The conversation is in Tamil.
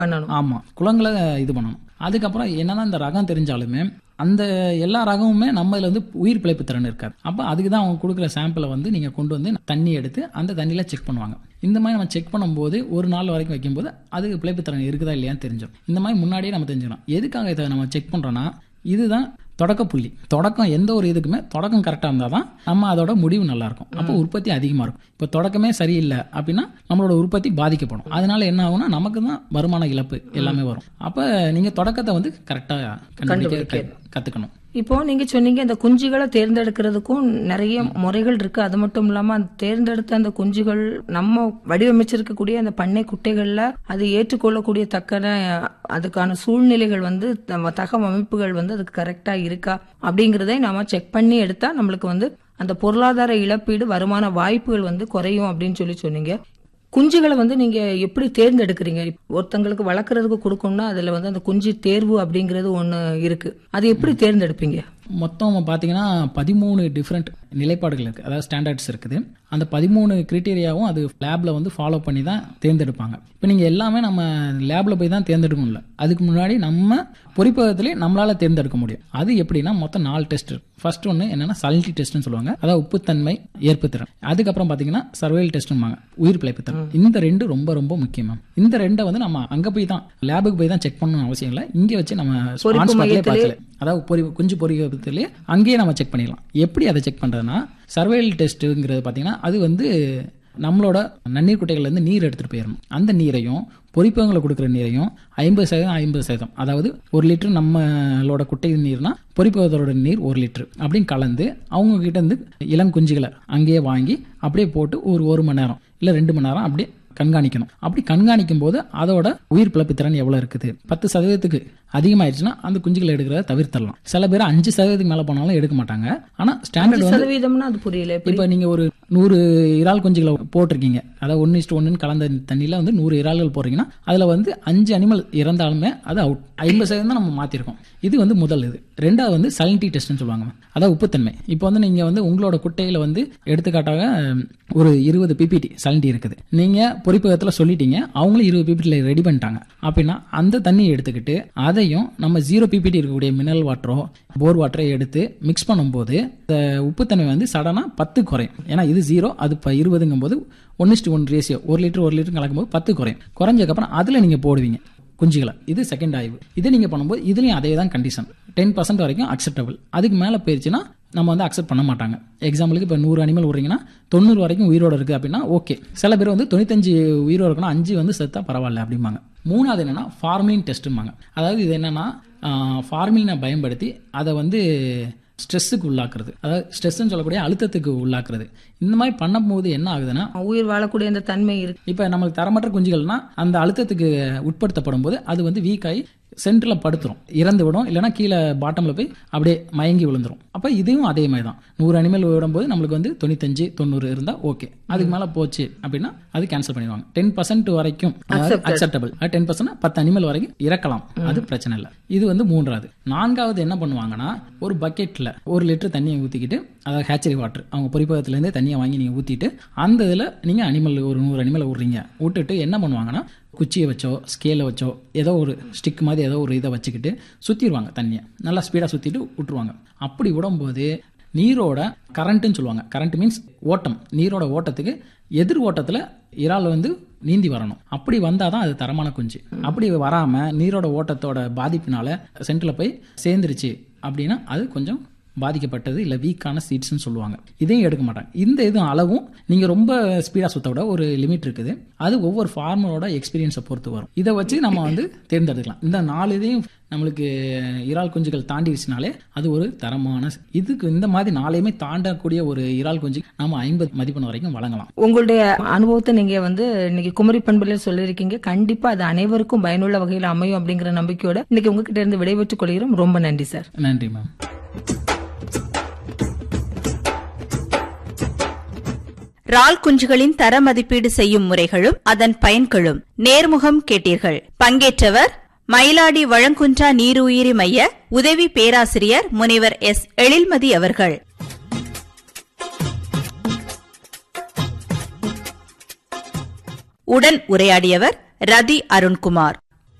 பண்ணணும் ஆமா குளங்களை இது பண்ணணும் அதுக்கப்புறம் என்னன்னா இந்த ரகம் தெரிஞ்சாலுமே அந்த எல்லா ரகமுமே நம்ம இதுல வந்து உயிர் பிழைப்பு திறன் இருக்காது அப்போ அதுக்கு தான் அவங்க கொடுக்குற சாம்பிளை வந்து நீங்க கொண்டு வந்து தண்ணி எடுத்து அந்த தண்ணியில செக் பண்ணுவாங்க இந்த மாதிரி நம்ம செக் பண்ணும்போது ஒரு நாள் வரைக்கும் வைக்கும்போது அதுக்கு பிழைப்பு திறன் இருக்குதா இல்லையான்னு தெரிஞ்சிடும் இந்த மாதிரி முன்னாடியே நம்ம தெரிஞ்சுக்கலாம் எதுக்காக இதை நம்ம செக் பண்றோம்னா இதுதான் தொடக்க புள்ளி தொடக்கம் எந்த ஒரு இதுக்குமே தொடக்கம் கரெக்டாக இருந்தால் தான் நம்ம அதோட முடிவு நல்லா இருக்கும் அப்போ உற்பத்தி அதிகமாக இருக்கும் இப்போ தொடக்கமே சரியில்லை அப்படின்னா நம்மளோட உற்பத்தி பாதிக்கப்படும் அதனால என்ன ஆகும்னா நமக்கு தான் வருமான இழப்பு எல்லாமே வரும் அப்போ நீங்கள் தொடக்கத்தை வந்து கரெக்டாக கண்டுபிடிக்க கற்றுக்கணும் இப்போ நீங்க சொன்னீங்க இந்த குஞ்சுகளை தேர்ந்தெடுக்கிறதுக்கும் நிறைய முறைகள் இருக்கு அது மட்டும் இல்லாம அந்த தேர்ந்தெடுத்த அந்த குஞ்சுகள் நம்ம வடிவமைச்சிருக்கக்கூடிய அந்த பண்ணை குட்டைகள்ல அது ஏற்றுக்கொள்ளக்கூடிய தக்கன அதுக்கான சூழ்நிலைகள் வந்து நம்ம தகவமைப்புகள் வந்து அதுக்கு கரெக்டா இருக்கா அப்படிங்கறதை நாம செக் பண்ணி எடுத்தா நம்மளுக்கு வந்து அந்த பொருளாதார இழப்பீடு வருமான வாய்ப்புகள் வந்து குறையும் அப்படின்னு சொல்லி சொன்னீங்க குஞ்சுகளை வந்து நீங்க எப்படி தேர்ந்தெடுக்கிறீங்க ஒருத்தங்களுக்கு வளர்க்கறதுக்கு கொடுக்கணும்னா அதுல வந்து அந்த குஞ்சு தேர்வு அப்படிங்கிறது ஒண்ணு இருக்கு அது எப்படி தேர்ந்தெடுப்பீங்க மொத்தம் பார்த்தீங்கன்னா பதிமூணு டிஃப்ரெண்ட் நிலைப்பாடுகள் இருக்குது அதாவது ஸ்டாண்டர்ட்ஸ் இருக்குது அந்த பதிமூணு கிரிட்டீரியாவும் அது லேபில் வந்து ஃபாலோ பண்ணி தான் தேர்ந்தெடுப்பாங்க இப்போ நீங்கள் எல்லாமே நம்ம லேபில் போய் தான் தேர்ந்தெடுக்கணும்ல அதுக்கு முன்னாடி நம்ம பொறிப்பகத்திலே நம்மளால தேர்ந்தெடுக்க முடியும் அது எப்படின்னா மொத்தம் நாலு டெஸ்ட் ஃபர்ஸ்ட் ஒன்று என்னன்னா சலிட்டி டெஸ்ட்னு சொல்லுவாங்க அதாவது உப்புத்தன்மை ஏற்புத்திறன் அதுக்கப்புறம் பார்த்தீங்கன்னா சர்வைல் டெஸ்ட்னுவாங்க உயிர் பிழைப்பு திறன் இந்த ரெண்டு ரொம்ப ரொம்ப முக்கியம் இந்த ரெண்டை வந்து நம்ம அங்கே போய் தான் லேபுக்கு போய் தான் செக் பண்ணணும் அவசியம் இல்லை இங்கே வச்சு நம்ம on spot லயே பார்த்துல அதாவது பொறி குஞ்சு பொறிக்கிறதுலேயே அங்கேயே நம்ம செக் பண்ணிடலாம் எப்படி அதை செக் பண்ணுறதுனா சர்வைல் டெஸ்ட்டுங்கிறது பார்த்தீங்கன்னா அது வந்து நம்மளோட நன்னீர் குட்டைகள்லேருந்து நீர் எடுத்துகிட்டு போயிடணும் அந்த நீரையும் பொறிப்பகங்களை கொடுக்குற நீரையும் ஐம்பது சதவீதம் ஐம்பது சதவீதம் அதாவது ஒரு லிட்டர் நம்மளோட குட்டை நீர்னா பொறிப்பகத்தோட நீர் ஒரு லிட்டர் அப்படின்னு கலந்து அவங்க கிட்ட இருந்து இளம் குஞ்சுகளை அங்கேயே வாங்கி அப்படியே போட்டு ஒரு ஒரு மணி நேரம் இல்லை ரெண்டு மணி நேரம் அப்படியே கண்காணிக்கணும் அப்படி கண்காணிக்கும் போது அதோட உயிர் பிழப்பு திறன் எவ்வளவு இருக்குது பத்து சதவீதத்துக்கு அதிகமாயிடுச்சுன்னா அந்த குஞ்சுகளை எடுக்கிறத தவிர்த்தரலாம் சில பேர் அஞ்சு சதவீதத்துக்கு மேல போனாலும் எடுக்க மாட்டாங்க ஆனா ஸ்டாண்டர்ட் வந்து சதவீதம்னா அது புரியல எப்படி? இப்ப நீங்க ஒரு நூறு இறால் குஞ்சுகளை போட்டிருக்கீங்க அதாவது ஒன்னு இஸ்டு ஒன்னு கலந்த தண்ணியில வந்து நூறு இறால்கள் போடுறீங்கன்னா அதுல வந்து அஞ்சு அனிமல் இறந்தாலுமே அது அவுட் ஐம்பது சதவீதம் தான் நம்ம மாத்திருக்கோம் இது வந்து முதல் இது ரெண்டாவது வந்து சலினிட்டி டெஸ்ட்னு சொல்லுவாங்க அதாவது உப்புத்தன்மை இப்போ வந்து நீங்க வந்து உங்களோட குட்டையில வந்து எடுத்துக்காட்டாக ஒரு இருபது பிபிடி சலினிட்டி இருக்குது நீங்க பொறிப்பகத்துல சொல்லிட்டீங்க அவங்களும் இருபது பிபிடில ரெடி பண்ணிட்டாங்க அப்படின்னா அந்த தண்ணியை எடுத்துக்கிட்டு அதையும் நம்ம ஜீரோ பிபிடி இருக்கக்கூடிய மினரல் வாட்டரோ போர் வாட்டரை எடுத்து மிக்ஸ் பண்ணும்போது இந்த உப்புத்தன்மை வந்து சடனா பத்து குறையும் ஏன்னா இது ஜீரோ அது இப்போ இருபதுங்கும் போது ஒன் இஸ்டு ஒன் ரேஷியோ ஒரு லிட்டர் ஒரு லிட்டர் கலக்கும்போது பத்து குறையும் குறைஞ்சதுக்கப்புறம் அதில் நீங்கள் போடுவீங்க குஞ்சுகளை இது செகண்ட் ஆய்வு இது நீங்க பண்ணும்போது இதுலயும் அதே தான் கண்டிஷன் டென் பர்சன்ட் வரைக்கும் அக்செப்டபிள் அதுக்கு மேல போயிருச்சுன்னா நம்ம வந்து அக்செப்ட் பண்ண மாட்டாங்க எக்ஸாம்பிளுக்கு இப்போ நூறு அனிமல் விடுறீங்கன்னா தொண்ணூறு வரைக்கும் உயிரோட இருக்கு அப்படின்னா ஓகே சில பேர் வந்து தொண்ணூத்தஞ்சு உயிரோட இருக்குன்னா அஞ்சு வந்து செத்தா பரவாயில்ல அப்படிம்பாங்க மூணாவது என்னன்னா ஃபார்மிலின் டெஸ்ட்டுமாங்க அதாவது இது என்னன்னா ஃபார்மிலினை பயன்படுத்தி அதை வந்து ஸ்ட்ரெஸ்ஸுக்கு உள்ளாக்குறது அதாவது ஸ்ட்ரெஸ்ன்னு சொல்லக்கூடிய அழுத்தத்துக்கு உள்ளாக்குறது இந்த மாதிரி பண்ணும்போது என்ன ஆகுதுன்னா உயிர் வாழக்கூடிய அந்த தன்மை இருக்கு இப்போ நம்மளுக்கு தரமற்ற குஞ்சுகள்னா அந்த அழுத்தத்துக்கு உட்படுத்தப்படும் போது அது வந்து வீக் ஆகி சென்டரில் படுத்துரும் இறந்து விடும் இல்லைன்னா கீழே பாட்டமில் போய் அப்படியே மயங்கி விழுந்துரும் அப்போ இதையும் அதே மாதிரி தான் நூறு அனிமல் விடும்போது நம்மளுக்கு வந்து தொண்ணூத்தஞ்சு தொண்ணூறு இருந்தால் ஓகே அதுக்கு மேலே போச்சு அப்படின்னா அது கேன்சல் பண்ணிடுவாங்க டென் பர்சன்ட் வரைக்கும் அக்செப்டபிள் டென் பர்சன்ட் பத்து அனிமல் வரைக்கும் இறக்கலாம் அது பிரச்சனை இல்லை இது வந்து மூன்றாவது நான்காவது என்ன பண்ணுவாங்கன்னா ஒரு பக்கெட்டில் ஒரு லிட்டர் தண்ணியை ஊற்றிக்கிட்டு அதாவது ஹேச்சரி வாட்டர் அவங்க பொறிப்பகத்துலேருந்தே தண்ணியை வாங்கி நீங்கள் ஊற்றிட்டு அந்த இதில் நீங்கள் அனிமல் ஒரு நூறு அனிமலை விட்றீங்க விட்டுட்டு என்ன பண்ணுவாங்கன்னா குச்சியை வச்சோ ஸ்கேலை வச்சோ ஏதோ ஒரு ஸ்டிக் மாதிரி ஏதோ ஒரு இதை வச்சுக்கிட்டு சுற்றிடுவாங்க தண்ணியை நல்லா ஸ்பீடாக சுற்றிட்டு விட்டுருவாங்க அப்படி விடும்போது நீரோட கரண்ட்டுன்னு சொல்லுவாங்க கரண்ட் மீன்ஸ் ஓட்டம் நீரோட ஓட்டத்துக்கு எதிர் ஓட்டத்தில் இறால் வந்து நீந்தி வரணும் அப்படி வந்தால் தான் அது தரமான குஞ்சு அப்படி வராமல் நீரோட ஓட்டத்தோட பாதிப்பினால சென்டரில் போய் சேர்ந்துருச்சு அப்படின்னா அது கொஞ்சம் பாதிக்கப்பட்டது இல்லை வீக்கான சீட்ஸ்னு சொல்லுவாங்க இதையும் எடுக்க மாட்டாங்க இந்த இது அளவும் நீங்கள் ரொம்ப ஸ்பீடாக சுத்த விட ஒரு லிமிட் இருக்குது அது ஒவ்வொரு ஃபார்மரோட எக்ஸ்பீரியன்ஸை பொறுத்து வரும் இதை வச்சு நம்ம வந்து தேர்ந்தெடுக்கலாம் இந்த நாலு இதையும் நம்மளுக்கு இறால் குஞ்சுகள் தாண்டிடுச்சுனாலே அது ஒரு தரமான இதுக்கு இந்த மாதிரி நாளையுமே தாண்டக்கூடிய ஒரு இறால் குஞ்சு நம்ம ஐம்பது மதிப்பெண் வரைக்கும் வழங்கலாம் உங்களுடைய அனுபவத்தை நீங்க வந்து இன்னைக்கு குமரி பண்புல சொல்லியிருக்கீங்க கண்டிப்பா அது அனைவருக்கும் பயனுள்ள வகையில் அமையும் அப்படிங்கிற நம்பிக்கையோட இன்னைக்கு உங்ககிட்ட இருந்து விடைபெற்றுக் கொள்கிறோம் ரொம்ப நன்றி சார் நன்றி மேம் இறால் குஞ்சுகளின் தர மதிப்பீடு செய்யும் முறைகளும் அதன் பயன்களும் நேர்முகம் கேட்டீர்கள் பங்கேற்றவர் மயிலாடி வழங்குன்றா நீருயிரி மைய உதவி பேராசிரியர் முனைவர் எஸ் எழில்மதி அவர்கள் உடன் உரையாடியவர் ரதி அருண்குமார்